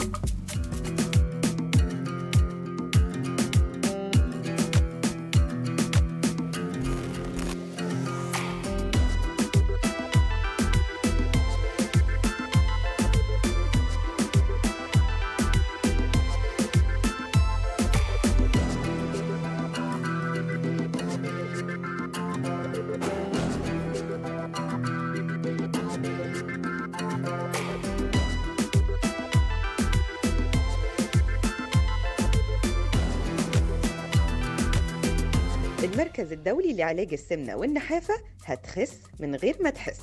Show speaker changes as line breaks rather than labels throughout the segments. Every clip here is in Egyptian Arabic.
المركز الدولي لعلاج السمنة والنحافة هتخس من غير ما تحس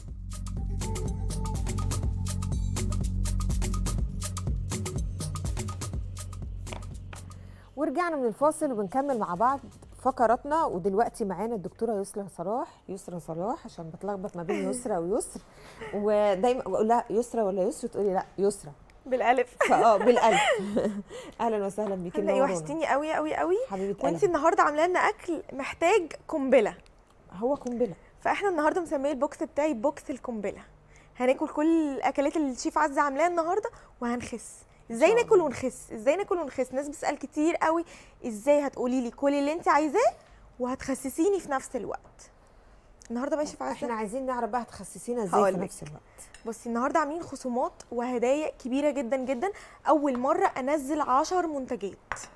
ورجعنا من الفاصل وبنكمل مع بعض فقراتنا ودلوقتي معانا الدكتوره يسرا صلاح يسرا صلاح عشان بتلخبط ما بين يسرا ويسر ودايما اقول لها يسرا ولا يسر تقولي لا يسرا
بالالف
فاه بالالف اهلا وسهلا بيكي
هتلاقي
منورانا.
وحشتيني قوي قوي قوي
حبيبه
وانت
قلبي
النهارده عامله لنا اكل محتاج قنبله
هو قنبله
فاحنا النهارده مسميه البوكس بتاعي بوكس القنبله هناكل كل الاكلات اللي الشيف عزه عاملاها النهارده وهنخس ازاي
شاء
ناكل
الله.
ونخس ازاي ناكل ونخس ناس بتسال كتير قوي ازاي هتقولي لي كل اللي انت عايزاه وهتخسسيني في نفس الوقت النهارده ماشي في
احنا
عزه
عايزين نعرف بقى هتخسسينا ازاي في
هقولك.
نفس الوقت
بصي النهارده عاملين خصومات وهدايا كبيره جدا جدا اول مره انزل 10 منتجات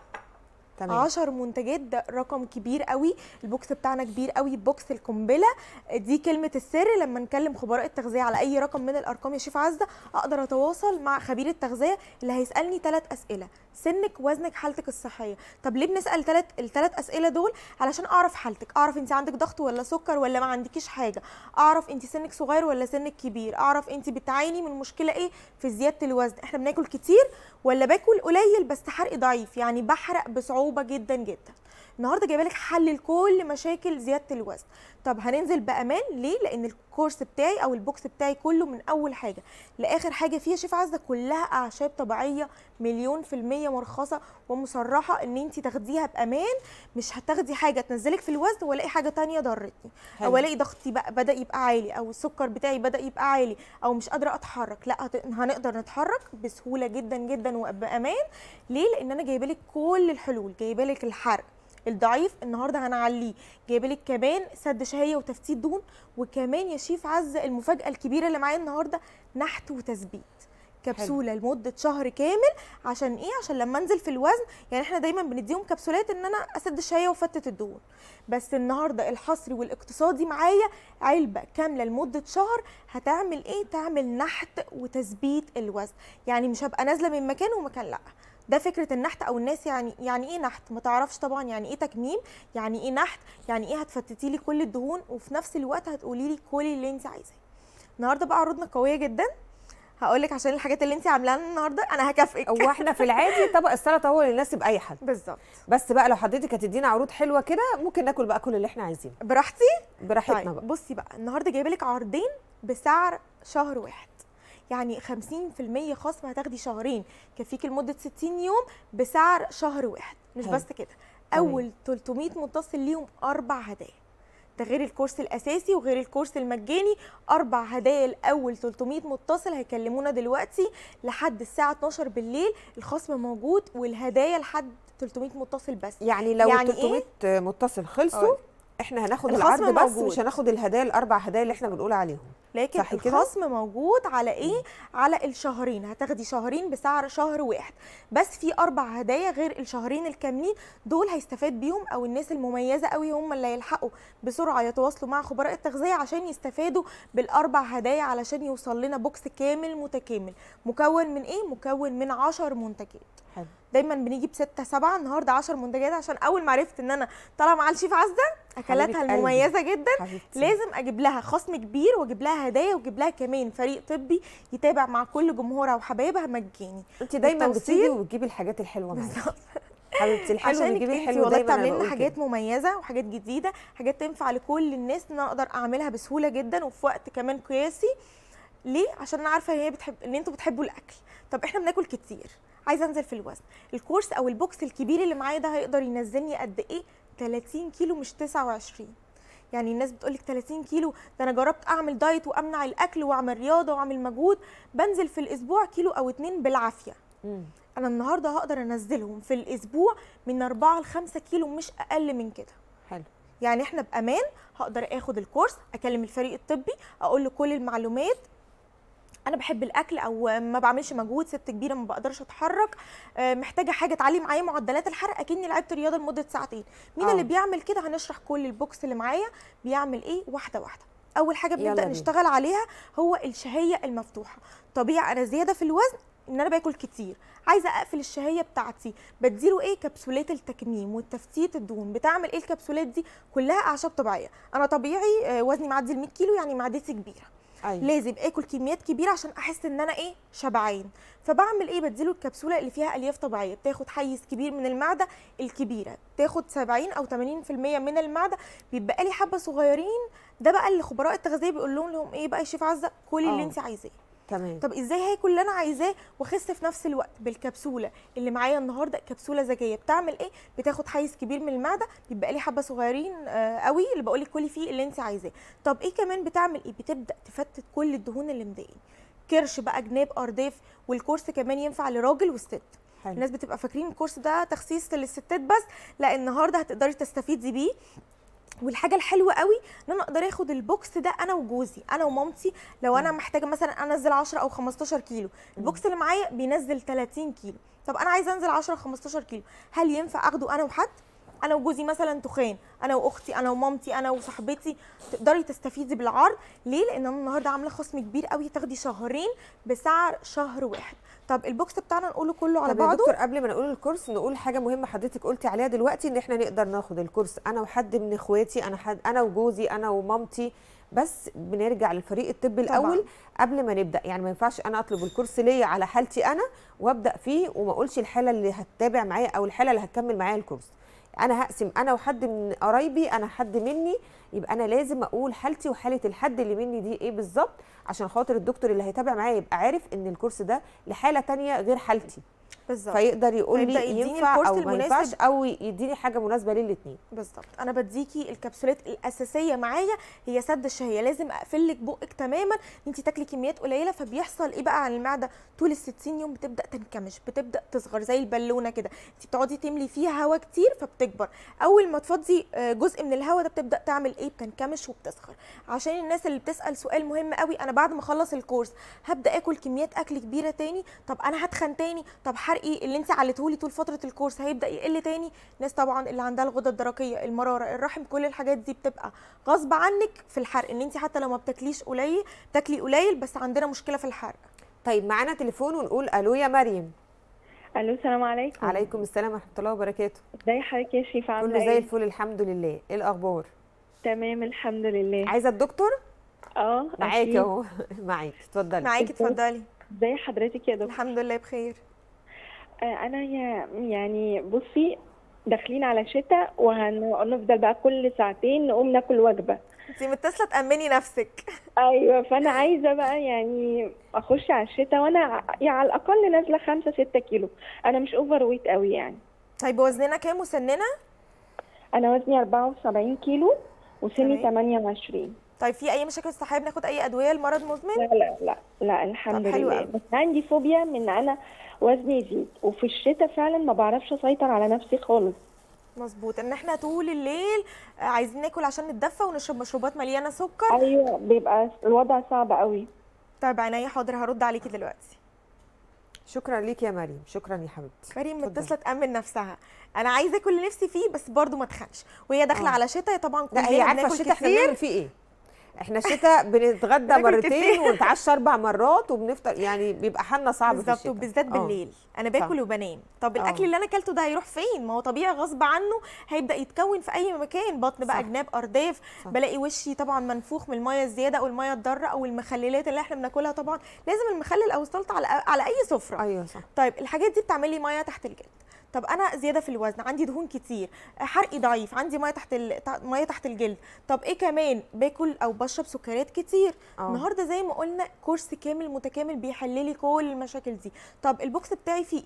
تمام
10 منتجات ده رقم كبير قوي البوكس بتاعنا كبير قوي بوكس القنبله دي كلمه السر لما نكلم خبراء التغذيه على اي رقم من الارقام يا شيف عزه اقدر اتواصل مع خبير التغذيه اللي هيسالني ثلاث اسئله سنك وزنك حالتك الصحيه طب ليه بنسال ثلاث الثلاث اسئله دول علشان اعرف حالتك اعرف انت عندك ضغط ولا سكر ولا ما عندكيش حاجه اعرف انت سنك صغير ولا سنك كبير اعرف انت بتعاني من مشكله ايه في زياده الوزن احنا بناكل كتير ولا باكل قليل بس حرقي ضعيف يعني بحرق بصعوبه جدا جدا النهارده جايبه لك حل لكل مشاكل زياده الوزن طب هننزل بامان ليه لان الكورس بتاعي او البوكس بتاعي كله من اول حاجه لاخر حاجه فيها شيف عزه كلها اعشاب طبيعيه مليون في الميه مرخصه ومصرحه ان انت تاخديها بامان مش هتاخدي حاجه تنزلك في الوزن ولا اي حاجه تانية ضرتني
حلو.
او الاقي ضغطي بقى بدا يبقى عالي او السكر بتاعي بدا يبقى عالي او مش قادره اتحرك لا هت- هنقدر نتحرك بسهوله جدا جدا وبامان ليه لان انا جايبه لك كل الحلول جايبه لك الحرق الضعيف النهارده هنعليه جايبه لك كمان سد شهيه وتفتيت دهون وكمان يا شيف عزه المفاجاه الكبيره اللي معايا النهارده نحت وتثبيت كبسوله لمده شهر كامل عشان ايه عشان لما انزل في الوزن يعني احنا دايما بنديهم كبسولات ان انا اسد الشهيه وافتت الدهون بس النهارده الحصري والاقتصادي معايا علبه كامله لمده شهر هتعمل ايه تعمل نحت وتثبيت الوزن يعني مش هبقى نازله من مكان ومكان لا ده فكره النحت او الناس يعني يعني ايه نحت ما تعرفش طبعا يعني ايه تكميم يعني ايه نحت يعني ايه هتفتتي لي كل الدهون وفي نفس الوقت هتقولي لي كل اللي انت عايزاه النهارده بقى عروضنا قويه جدا هقول لك عشان الحاجات اللي انت عاملاها لنا النهارده انا هكافئك
هو احنا في العادي طبق السلطه هو اللي يناسب اي حد
بالظبط
بس بقى لو حضرتك هتدينا عروض حلوه كده ممكن ناكل بقى كل اللي احنا عايزينه
براحتي
براحتنا
طيب
بقى
بصي بقى النهارده جايبه لك عرضين بسعر شهر واحد يعني 50% خصم هتاخدي شهرين كفيك لمده 60 يوم بسعر شهر واحد مش
حلو.
بس كده
تمام.
اول 300 متصل ليهم اربع هدايا ده غير الكورس الاساسي وغير الكورس المجاني اربع هدايا لاول 300 متصل هيكلمونا دلوقتي لحد الساعه 12 بالليل الخصم موجود والهدايا لحد 300 متصل بس
يعني لو
يعني
يعني 300 متصل خلصوا
أقول.
احنا هناخد
الخصم
العرض بس
موجود.
مش هناخد الهدايا الاربع هدايا اللي احنا بنقول عليهم
لكن
صح كده؟
الخصم موجود على ايه على الشهرين هتاخدي شهرين بسعر شهر واحد بس في اربع هدايا غير الشهرين الكاملين دول هيستفاد بيهم او الناس المميزه قوي هم اللي يلحقوا بسرعه يتواصلوا مع خبراء التغذيه عشان يستفادوا بالاربع هدايا علشان يوصل لنا بوكس كامل متكامل مكون من ايه مكون من 10 منتجات
حلو
دايما بنيجي بستة سبعة النهارده 10 منتجات عشان اول ما عرفت ان انا طالعه مع الشيف عزه اكلاتها
قلبي.
المميزه جدا
حبيبتي
لازم اجيب لها خصم كبير واجيب لها هدايا واجيب لها كمان فريق طبي يتابع مع كل جمهورها وحبايبها مجاني
انت دايما
والتوصيل-
بتيجي وتجيبي الحاجات الحلوه معاكي حبيبتي الحلو
عشان
بيجيبي
انتي
الحلو
والله
دايما أنا
بتعملي لنا
بقول
حاجات
كده.
مميزه وحاجات جديده حاجات تنفع لكل الناس ان انا اقدر اعملها بسهوله جدا وفي وقت كمان قياسي ليه عشان انا عارفه ان هي بتحب ان انتوا بتحبوا الاكل طب احنا بناكل كتير عايزه انزل في الوزن الكورس او البوكس الكبير اللي معايا ده هيقدر ينزلني قد ايه 30 كيلو مش 29 يعني الناس بتقولك 30 كيلو ده انا جربت اعمل دايت وامنع الاكل واعمل رياضه واعمل مجهود بنزل في الاسبوع كيلو او اتنين بالعافيه
مم.
انا النهارده هقدر انزلهم في الاسبوع من 4 ل 5 كيلو مش اقل من كده
حلو
يعني احنا بامان هقدر اخد الكورس اكلم الفريق الطبي اقول له كل المعلومات انا بحب الاكل او ما بعملش مجهود ست كبيره ما بقدرش اتحرك آه، محتاجه حاجه تعلي معايا معدلات الحرق اكني لعبت رياضه لمده ساعتين مين
آه.
اللي بيعمل كده هنشرح كل البوكس اللي معايا بيعمل ايه واحده واحده اول حاجه
يلا
بنبدا
بينا.
نشتغل عليها هو الشهيه المفتوحه طبيعي انا زياده في الوزن ان انا باكل كتير عايزه اقفل الشهيه بتاعتي بديله ايه كبسولات التكميم والتفتيت الدهون بتعمل ايه الكبسولات دي كلها اعشاب طبيعيه انا طبيعي آه، وزني معدي ال 100 كيلو يعني معدتي كبيره
ايوه
لازم اكل كميات كبيره عشان احس ان انا ايه شبعان فبعمل ايه بديله الكبسوله اللي فيها الياف طبيعيه بتاخد حيز كبير من المعده الكبيره تاخد 70 او 80% من المعده بيبقى لي حبه صغيرين ده بقى اللي خبراء التغذيه بيقول لهم لهم ايه بقى يا شيف عزه كل اللي
آه.
انت عايزاه
تمام
طب ازاي هاكل اللي انا عايزاه واخس في نفس الوقت بالكبسوله اللي معايا النهارده كبسوله ذكيه بتعمل ايه بتاخد حيز كبير من المعده بيبقى لي حبه صغيرين آه قوي اللي بقول لك كلي فيه اللي انت عايزاه طب ايه كمان بتعمل ايه بتبدا تفتت كل الدهون اللي مضايقني كرش بقى جناب ارداف والكورس كمان ينفع لراجل وست
حلو
الناس بتبقى فاكرين الكورس ده تخصيص للستات بس لا النهارده هتقدري تستفيدي بيه والحاجه الحلوه قوي ان انا اقدر اخد البوكس ده انا وجوزي انا ومامتي لو انا محتاجه مثلا انزل 10 او 15 كيلو البوكس اللي معايا بينزل 30 كيلو طب انا عايزه انزل 10 15 كيلو هل ينفع اخده انا وحد انا وجوزي مثلا تخان انا واختي انا ومامتي انا وصاحبتي تقدري تستفيدي بالعرض ليه لان انا النهارده عامله خصم كبير قوي تاخدي شهرين بسعر شهر واحد طب البوكس بتاعنا نقوله كله على
طب يا
بعضه
دكتور قبل ما نقول الكورس نقول حاجه مهمه حضرتك قلتي عليها دلوقتي ان احنا نقدر ناخد الكورس انا وحد من اخواتي انا حد انا وجوزي انا ومامتي بس بنرجع للفريق الطبي
طبعاً.
الاول قبل ما نبدا يعني ما ينفعش انا اطلب الكورس ليا على حالتي انا وابدا فيه وما اقولش الحاله اللي هتتابع معايا او الحاله اللي هتكمل معايا الكورس انا هقسم انا وحد من قرايبي انا حد مني يبقى انا لازم اقول حالتي وحاله الحد اللي مني دي ايه بالظبط عشان خاطر الدكتور اللي هيتابع معايا يبقى عارف ان الكورس ده لحاله تانية غير حالتي
بالظبط
فيقدر يقول
فيبدأ
لي
يديني
ينفع
الكورس
او ما
المناسب.
ينفعش او يديني حاجه مناسبه للاثنين
بالظبط انا بديكي الكبسولات الاساسيه معايا هي سد الشهيه لازم اقفل لك بقك تماما ان انت تاكلي كميات قليله فبيحصل ايه بقى على المعده طول ال 60 يوم بتبدا تنكمش بتبدا تصغر زي البالونه كده انت بتقعدي تملي فيها هواء كتير فبتكبر اول ما تفضي آه، جزء من الهواء ده بتبدا تعمل ايه بتنكمش وبتصغر عشان الناس اللي بتسال سؤال مهم قوي انا بعد ما اخلص الكورس هبدا اكل كميات اكل كبيره تاني طب انا هتخن تاني طب حرقي اللي انت عليتهولي طول فتره الكورس هيبدا يقل تاني ناس طبعا اللي عندها الغده الدرقيه المراره الرحم كل الحاجات دي بتبقى غصب عنك في الحرق ان انت حتى لو ما بتاكليش قليل بتاكلي قليل بس عندنا مشكله في الحرق
طيب معانا تليفون ونقول الو يا مريم
الو السلام عليكم
عليكم السلام ورحمه الله وبركاته
ازي حضرتك يا شيف عامله
كله زي
ايه
الفل الحمد لله ايه الاخبار
تمام الحمد لله
عايزه الدكتور
اه
معاكي
أكيد.
اهو معاكي اتفضلي
معاكي اتفضلي
ازي حضرتك يا دكتور
الحمد لله بخير
آه انا يا يعني بصي داخلين على شتاء وهنفضل بقى كل ساعتين نقوم ناكل وجبه
انت متصله تامني نفسك
ايوه فانا عايزه بقى يعني اخش على الشتاء وانا ع- يعني على الاقل نازله 5 6 كيلو انا مش اوفر ويت قوي يعني
طيب وزننا كام وسننا
انا وزني 74 كيلو وسني
تمام.
28
طيب في اي مشاكل صحيه بناخد اي ادويه لمرض مزمن
لا لا لا لا الحمد
طب حلو
لله
قوي.
بس عندي فوبيا من انا وزني يزيد وفي الشتاء فعلا ما بعرفش اسيطر على نفسي خالص
مظبوط ان احنا طول الليل آه، عايزين ناكل عشان نتدفى ونشرب مشروبات مليانه سكر
ايوه بيبقى الوضع صعب قوي
طيب عينيا حاضر هرد عليكي دلوقتي
شكرا ليك يا مريم شكرا يا حبيبتي
مريم
اتفضلي.
متصله تامن نفسها انا عايزه اكل اللي نفسي فيه بس برضو ما تخنش وهي داخله
آه.
على شتاء طبعا
لا هي
كلنا
عارفه
بناكل
الشتاء احنا
كتير.
بنعمل فيه ايه احنا الشتاء بنتغدى
بناكل
مرتين
كتير.
ونتعشى اربع مرات وبنفطر يعني بيبقى حالنا صعب في
بالظبط
الشتاء
وبالذات
آه.
بالليل انا باكل وبنام طب
آه.
الاكل اللي انا اكلته ده هيروح فين ما هو طبيعي غصب عنه هيبدا يتكون في اي مكان بطن بقى
صح.
جناب ارداف
صح.
بلاقي وشي طبعا منفوخ من الميه الزياده او الميه الضاره او المخللات اللي احنا بناكلها طبعا لازم المخلل او السلطه على على اي سفره
ايوه صح
طيب الحاجات دي بتعمل لي ميه تحت الجلد طب انا زياده في الوزن عندي دهون كتير حرقي ضعيف عندي ميه تحت ال... تع- ميه تحت الجلد طب ايه كمان باكل او بشرب سكريات كتير
آه.
النهارده زي ما قلنا كورس كامل متكامل بيحل لي كل المشاكل دي طب البوكس بتاعي فيه ايه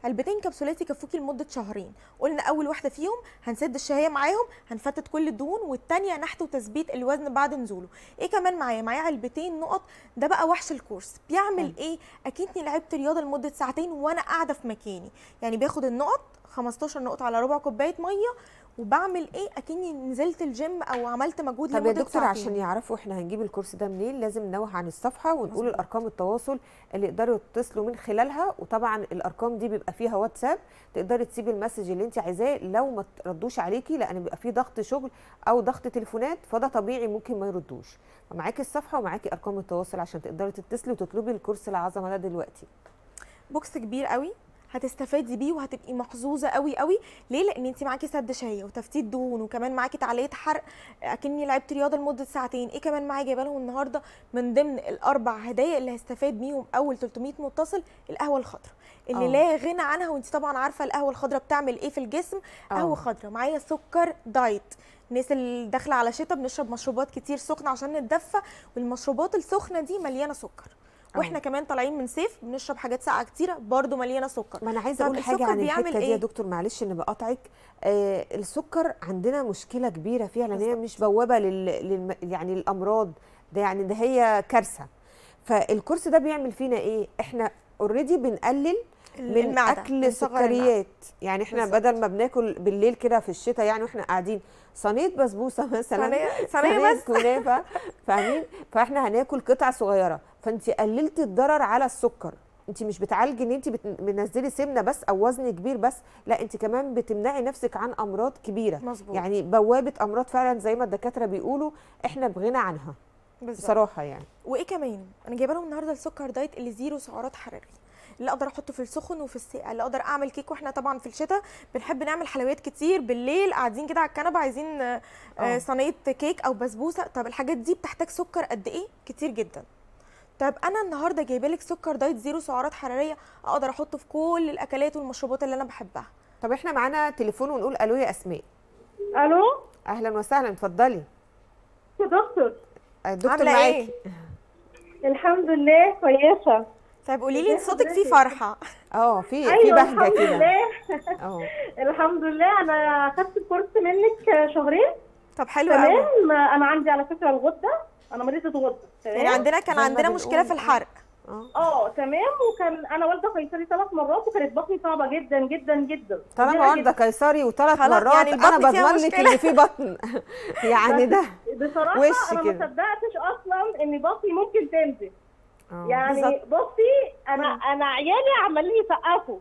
علبتين كبسولات يكفوكي لمده شهرين قلنا اول واحده فيهم هنسد الشهيه معاهم هنفتت كل الدهون والتانيه نحت وتثبيت الوزن بعد نزوله ايه كمان معايا معايا علبتين نقط ده بقى وحش الكورس بيعمل ايه اكني لعبت رياضه لمده ساعتين وانا قاعده في مكاني يعني باخد النقط 15 نقطه على ربع كوبايه ميه وبعمل ايه اكني نزلت الجيم او عملت مجهود
طب يا
لمده
دكتور
ساعتين
عشان يعرفوا احنا هنجيب الكورس ده منين لازم ننوه عن الصفحه ونقول الارقام التواصل اللي يقدروا يتصلوا من خلالها وطبعا الارقام دي بيبقى فيها واتساب تقدري تسيبي المسج اللي انت عايزاه لو ما تردوش عليكي لان بيبقى فيه ضغط شغل او ضغط تليفونات فده طبيعي ممكن ما يردوش فمعاكي الصفحه ومعاكي ارقام التواصل عشان تقدري تتصلي وتطلبي الكورس العظمه ده دلوقتي
بوكس كبير قوي هتستفادي بيه وهتبقي محظوظه قوي قوي ليه لان انت معاكي سد شهيه وتفتيت دهون وكمان معاكي تعليه حرق اكني لعبت رياضه لمده ساعتين ايه كمان معايا جايبه لهم النهارده من ضمن الاربع هدايا اللي هستفاد بيهم اول 300 متصل القهوه الخضراء اللي
آه.
لا غنى عنها وانت طبعا عارفه القهوه الخضراء بتعمل ايه في الجسم
آه.
قهوه خضراء معايا سكر دايت الناس اللي داخله على شتاء بنشرب مشروبات كتير سخنه عشان نتدفى والمشروبات السخنه دي مليانه سكر واحنا كمان طالعين من صيف بنشرب حاجات ساقعه كتيره برضو مليانه سكر
ما انا عايزه
طب
اقول حاجه
السكر
عن
بيعمل
الحته دي يا
إيه؟
دكتور معلش اني بقاطعك آه السكر عندنا مشكله كبيره فيها لان هي مش بوابه لل... لل... يعني الامراض ده يعني ده هي كارثه فالكورس ده بيعمل فينا ايه احنا اوريدي بنقلل من
المعدة،
اكل
بنصغر المعدة.
سكريات يعني احنا
بالظبط.
بدل ما بناكل بالليل كده في الشتاء يعني واحنا قاعدين صينيه بسبوسه مثلا
صينية- صينية بس.
كنافه فاهمين فاحنا هناكل قطع صغيره فانت قللتي الضرر على السكر انت مش بتعالجي ان انت بت- بتنزلي سمنه بس او وزن كبير بس لا انت كمان بتمنعي نفسك عن امراض كبيره
مظبوط.
يعني بوابه امراض فعلا زي ما الدكاتره بيقولوا احنا بغنى عنها
بالظبط
بصراحه يعني
وايه كمان انا جايبه لهم النهارده السكر دايت اللي زيرو سعرات حراريه اللي اقدر احطه في السخن وفي الساقع اللي اقدر اعمل كيك واحنا طبعا في الشتاء بنحب نعمل حلويات كتير بالليل قاعدين كده على الكنبه عايزين آه،
آه.
آه، صينيه كيك او بسبوسه طب الحاجات دي بتحتاج سكر قد ايه كتير جدا طب انا النهارده جايبه لك سكر دايت زيرو سعرات حراريه اقدر احطه في كل الاكلات والمشروبات اللي انا بحبها
طب احنا معانا تليفون ونقول الو يا اسماء
الو
اهلا وسهلا اتفضلي
يا دكتور
الدكتور
عامله
معاكي
ايه
الحمد لله كويسه
طيب قولي لي صوتك فيه فرحه
اه في في
ايوه
بهجه
الحمد
كده
لله
اه
الحمد لله انا اخدت الكورس منك شهرين
طب حلو قوي
تمام انا عندي على فكره الغده انا مريضه غده
يعني
تمام
عندنا كان
زي ما
عندنا مشكله
بنقول.
في الحرق
اه
اه تمام وكان انا والده قيصري ثلاث مرات وكانت بطني صعبه جدا جدا جدا
طالما
كبيرة
واخده قيصري وثلاث
خلاص،
مرات
يعني
انا
البطن فيها
بضمن لك
مشكلة.
ان في بطن يعني ده
بصراحه
وش
انا ما
كده.
صدقتش اصلا ان بطني ممكن تنزل
آه.
يعني
بالظبط.
بصي انا انا عيالي عمالين يسقفوا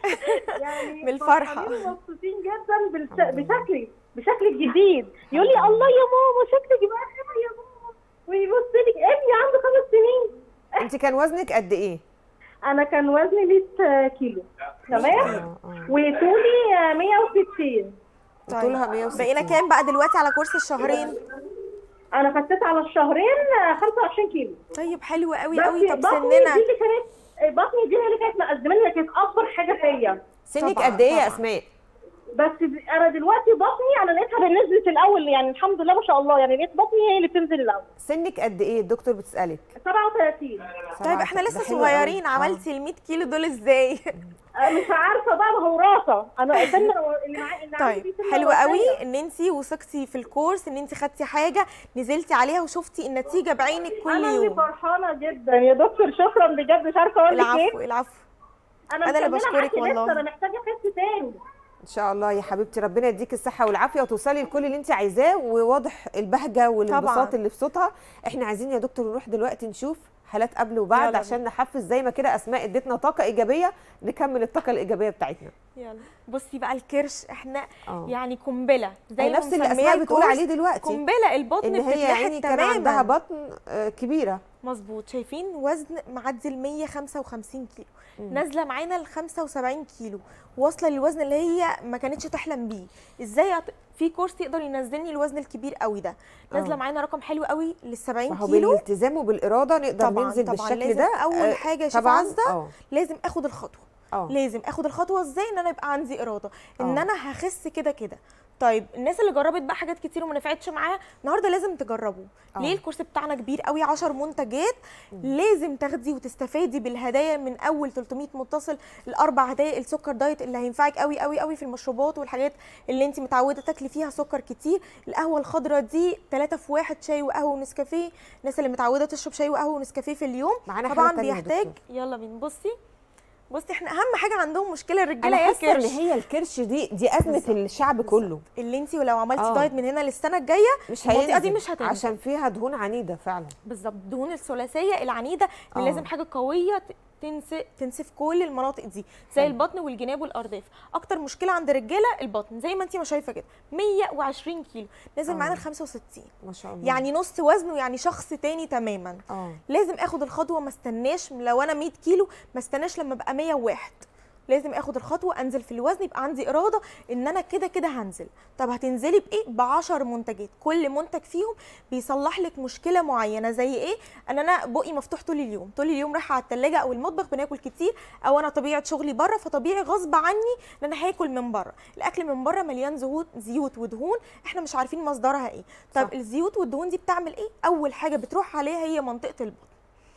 يعني
من الفرحة.
فرحانين ومبسوطين جدا بالش... بشكلي بشكلي الجديد يقول لي الله يا ماما شكلك بقى حلو يا ماما ويبص لي ابني عنده خمس سنين
انت كان وزنك قد ايه؟
انا كان وزني 100 كيلو تمام
اه اه
وطولي آه، 160
طولها 160
بقينا كام بقى دلوقتي على كورس الشهرين
انا خسيت على الشهرين آه، 25 كيلو
طيب حلو قوي
بس
قوي طب
بطني
سننا
دي اللي كانت بطني دي هي اللي كانت مأزماني اللي كانت اكبر حاجه فيا
سنك
طبعاً،
قد ايه يا
طبعاً.
اسماء؟
بس د- انا دلوقتي بطني انا لقيتها بالنسبه الاول يعني الحمد لله ما شاء الله يعني لقيت بطني هي اللي بتنزل الاول
سنك قد ايه الدكتور بتسالك
37
طيب احنا
ده
لسه
حلو قوي.
صغيرين
آه.
عملتي ال 100 كيلو دول ازاي
أنا مش عارفه بقى ما هو وراثه انا السن اللي معايا اللي عندي
طيب
فيه سن
حلو
وراثية.
قوي ان انت وثقتي في الكورس ان انت خدتي حاجه نزلتي عليها وشفتي النتيجه بعينك كل
انا اللي
يوم
فرحانه جدا يا دكتور شكرا بجد مش عارفه اقول لك
العفو
ايه
العفو
انا
أنا اللي
مكملة
بشكرك
معاكي لسه،
والله.
انا محتاجه اخس تاني
ان شاء الله يا حبيبتي ربنا يديك الصحه والعافيه وتوصلي لكل اللي انت عايزاه وواضح البهجه والانبساط
طبعاً.
اللي في صوتها احنا عايزين يا دكتور نروح دلوقتي نشوف حالات قبل وبعد
يلا
عشان نحفز زي ما كده اسماء ادتنا طاقه ايجابيه نكمل الطاقه الايجابيه بتاعتنا
يلا بصي بقى الكرش احنا
اه
يعني قنبله زي
هي
ما
نفس اللي
مسمية
اسماء بتقول
الكورس
عليه دلوقتي
قنبله البطن
ان هي
بتتنحت
يعني كان
تماماً.
عندها بطن آه، كبيره
مظبوط شايفين وزن معدي ال 155 كيلو
مم.
نازله معانا ل 75 كيلو واصله للوزن اللي هي ما كانتش تحلم بيه ازاي أط... في كورس يقدر ينزلني الوزن الكبير قوي ده نازله
آه.
معانا رقم حلو قوي لل 70
ما هو
كيلو
بالالتزام وبالاراده نقدر
طبعا
ننزل
طبعا
بالشكل
لازم
ده
اول
آه،
حاجه يا شيف
طبعا
عزه
اه
لازم اخد الخطوه
اه
لازم اخد الخطوه ازاي ان انا يبقى عندي اراده ان
آه.
انا هخس كده كده طيب الناس اللي جربت بقى حاجات كتير وما نفعتش معاها النهارده لازم تجربوا
آه.
ليه الكورس بتاعنا كبير قوي 10 منتجات لازم تاخدي وتستفادي بالهدايا من اول 300 متصل الاربع هدايا السكر دايت اللي هينفعك قوي قوي قوي في المشروبات والحاجات اللي انت متعوده تاكلي فيها سكر كتير القهوه الخضراء دي 3 في 1 شاي وقهوه ونسكافيه الناس اللي متعوده تشرب شاي وقهوه ونسكافيه في اليوم
معانا حاجة
طبعا
تانية يا
بيحتاج
دكتور.
يلا بينا بصي بصي احنا اهم حاجه عندهم مشكله الرجاله
انا
هي
حاسه ان
الكرش
هي الكرش دي دي ازمه
بالظبط.
الشعب كله
اللي انت لو عملتي
آه.
دايت من هنا للسنه الجايه
مش
المنطقه
هينزل
دي مش هتنزل
عشان فيها دهون عنيده فعلا
بالظبط الدهون الثلاثيه العنيده اللي
آه.
لازم حاجه قويه ت- تنسف تنسف كل المناطق دي زي
حلو.
البطن والجناب والارداف اكتر مشكله عند الرجاله البطن زي ما انت ما شايفه كده 120 كيلو نازل
آه.
معانا ل 65
ما شاء الله
يعني نص وزنه يعني شخص تاني تماما
اه
لازم اخد الخطوه ما استناش لو انا 100 كيلو ما استناش لما ابقى 101 لازم اخد الخطوه انزل في الوزن يبقى عندي اراده ان انا كده كده هنزل طب هتنزلي بايه ب 10 منتجات كل منتج فيهم بيصلح لك مشكله معينه زي ايه ان انا بقي مفتوح طول اليوم طول اليوم رايحه على الثلاجه او المطبخ بناكل كتير او انا طبيعه شغلي بره فطبيعي غصب عني ان انا هاكل من بره الاكل من بره مليان زهوت زيوت ودهون احنا مش عارفين مصدرها ايه طب
صح.
الزيوت والدهون دي بتعمل ايه اول حاجه بتروح عليها هي منطقه البطن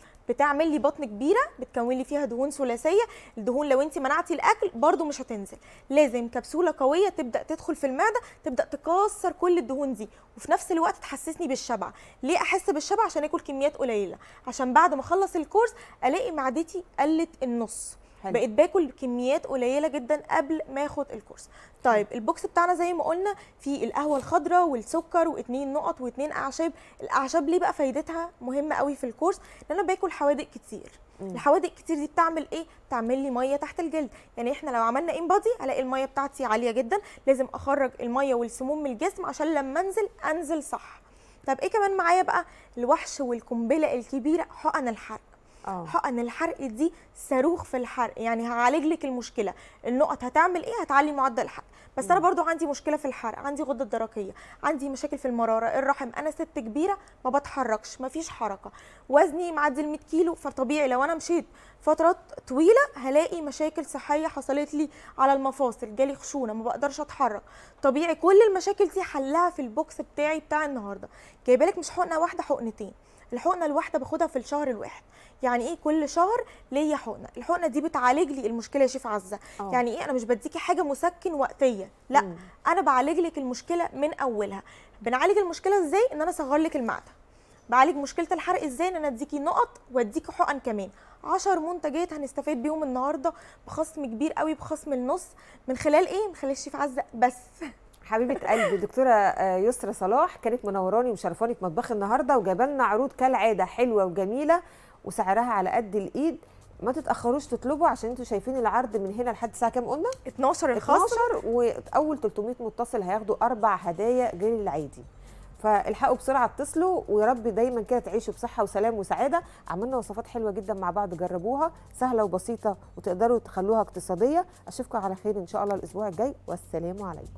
بتعمل لي بطن كبيره بتكون لي فيها دهون ثلاثيه الدهون لو انت منعتي الاكل برضو مش هتنزل لازم كبسوله قويه تبدا تدخل في المعده تبدا تكسر كل الدهون دي وفي نفس الوقت تحسسني بالشبع ليه احس بالشبع عشان اكل كميات قليله عشان بعد ما اخلص الكورس الاقي معدتي قلت النص
حلو.
بقيت باكل كميات قليله جدا قبل ما اخد الكورس طيب البوكس بتاعنا زي ما قلنا فيه القهوه الخضراء والسكر واثنين نقط واثنين اعشاب الاعشاب ليه بقى فايدتها مهمه قوي في الكورس لان انا باكل حوادق كتير الحوادق كتير دي بتعمل ايه بتعمل لي ميه تحت الجلد يعني احنا لو عملنا ان بادي هلاقي الميه بتاعتي عاليه جدا لازم اخرج الميه والسموم من الجسم عشان لما انزل انزل صح طب ايه كمان معايا بقى الوحش والقنبله الكبيره حقن الحرق
اه
حقن الحرق دي صاروخ في الحرق يعني هعالج لك المشكله النقط هتعمل ايه هتعلي معدل الحرق بس انا برضو عندي مشكله في الحرق عندي غده درقيه عندي مشاكل في المراره الرحم انا ست كبيره ما بتحركش ما فيش حركه وزني معدي ال 100 كيلو فطبيعي لو انا مشيت فترات طويله هلاقي مشاكل صحيه حصلت لي على المفاصل جالي خشونه ما بقدرش اتحرك طبيعي كل المشاكل دي حلها في البوكس بتاعي بتاع النهارده جايبه لك مش حقنه واحده حقنتين الحقنه الواحده باخدها في الشهر الواحد يعني ايه كل شهر ليا حقنه الحقنه دي بتعالج لي المشكله يا شيف عزه
آه.
يعني ايه انا مش بديكي حاجه مسكن وقتيه لا
مم.
انا بعالج لك المشكله من اولها بنعالج المشكله ازاي ان انا اصغر لك المعده بعالج مشكله الحرق ازاي ان انا اديكي نقط واديكي حقن كمان 10 منتجات هنستفاد بيهم النهارده بخصم كبير قوي بخصم النص من خلال ايه من خلال الشيف عزه بس
حبيبه قلبي دكتوره آه، يسرا صلاح كانت منوراني ومشرفاني في مطبخ النهارده وجايبه لنا عروض كالعاده حلوه وجميله وسعرها على قد الايد ما تتاخروش تطلبوا عشان انتوا شايفين العرض من هنا لحد الساعه كام قلنا
12 الخصم
12 واول 300 متصل هياخدوا اربع هدايا غير العادي فالحقوا بسرعه اتصلوا ويا رب دايما كده تعيشوا بصحه وسلام وسعاده عملنا وصفات حلوه جدا مع بعض جربوها سهله وبسيطه وتقدروا تخلوها اقتصاديه اشوفكم على خير ان شاء الله الاسبوع الجاي والسلام عليكم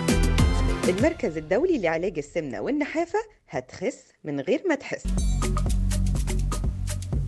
المركز الدولي لعلاج السمنة والنحافة هتخس من غير ما تحس